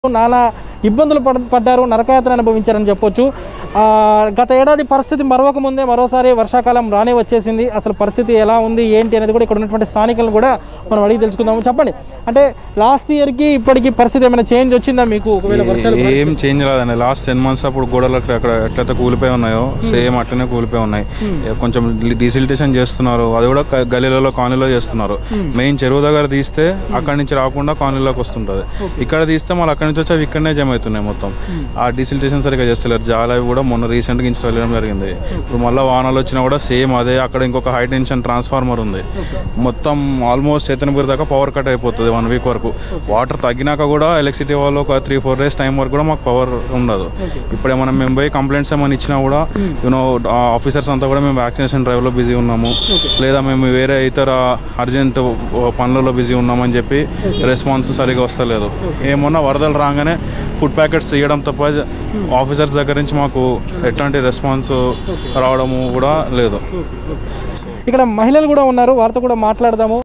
నానా ఇబ్బందులు పడ పడ్డారు నరకయాత్ర అనుభవించారని చెప్పొచ్చు ఆ, గత ఏడాది పరిస్థితి మరొక ముందే మరోసారి వర్షాకాలం రానే వచ్చేసింది అసలు పరిస్థితి ఎలా ఉంది ఏంటి అనేది కూడా ఇక్కడ ఉన్నటువంటి స్థానికులను కూడా మనం అడిగి తెలుసుకుందాము చెప్పండి అంటే లాస్ట్ ఇయర్కి ఇప్పటికి పరిస్థితి ఏమైనా చేంజ్ వచ్చిందా మీకు ఒకవేళ వర్షాలు ఏం చేంజ్ రాదండి లాస్ట్ టెన్ మంత్స్ అప్పుడు గోడలు అక్కడ అక్కడ ఎట్లయితే కూలిపోయి ఉన్నాయో సేమ్ అట్లనే కూలిపోయి ఉన్నాయి కొంచెం డీసిల్టేషన్ చేస్తున్నారు అది కూడా క- గలీలలో కాలనీలో చేస్తున్నారు మెయిన్ చెరువు దగ్గర తీస్తే అక్కడి నుంచి రాకుండా కాలనీలోకి వస్తుంటుంది ఇక్కడ తీస్తే మళ్ళీ అక్కడి నుంచి వచ్చి అవి ఇక్కడనే జమ అవుతున్నాయి మొత్తం ఆ డీసిల్టేషన్ సరిగ్గా చేస్తలేరు జాల అవి కూడా మొన్న రీసెంట్గా ఇన్స్టాల్ చేయడం జరిగింది ఇప్పుడు మళ్ళీ వానాలు వచ్చినా కూడా సేమ్ అదే అక్కడ ఇంకొక హై టెన్షన్ ట్రాన్స్ఫార్మర్ ఉంది మొత్తం ఆల్మోస్ట్ చేతనపూర్ దాకా పవర్ కట్ అయిపోతుంది వన్ వీక్ వరకు వాటర్ తగ్గినాక కూడా ఎలక్ట్రిసిటీ వాళ్ళు ఒక త్రీ ఫోర్ డేస్ టైం వరకు కూడా మాకు పవర్ ఉండదు ఇప్పుడు ఏమైనా మేము పోయి కంప్లైంట్స్ ఏమైనా ఇచ్చినా కూడా యూనో ఆఫీసర్స్ అంతా కూడా మేము వ్యాక్సినేషన్ డ్రైవ్లో బిజీ ఉన్నాము లేదా మేము వేరే ఇతర అర్జెంట్ పనులలో బిజీ ఉన్నామని చెప్పి రెస్పాన్స్ సరిగా వస్తలేదు ఏమన్నా వరదలు రాగానే ఫుడ్ ప్యాకెట్స్ ఇవ్వడం తప్ప ఆఫీసర్స్ దగ్గర నుంచి మాకు ఎట్లాంటి రెస్పాన్స్ రావడము కూడా లేదు ఇక్కడ మహిళలు కూడా ఉన్నారు వారితో కూడా మాట్లాడదాము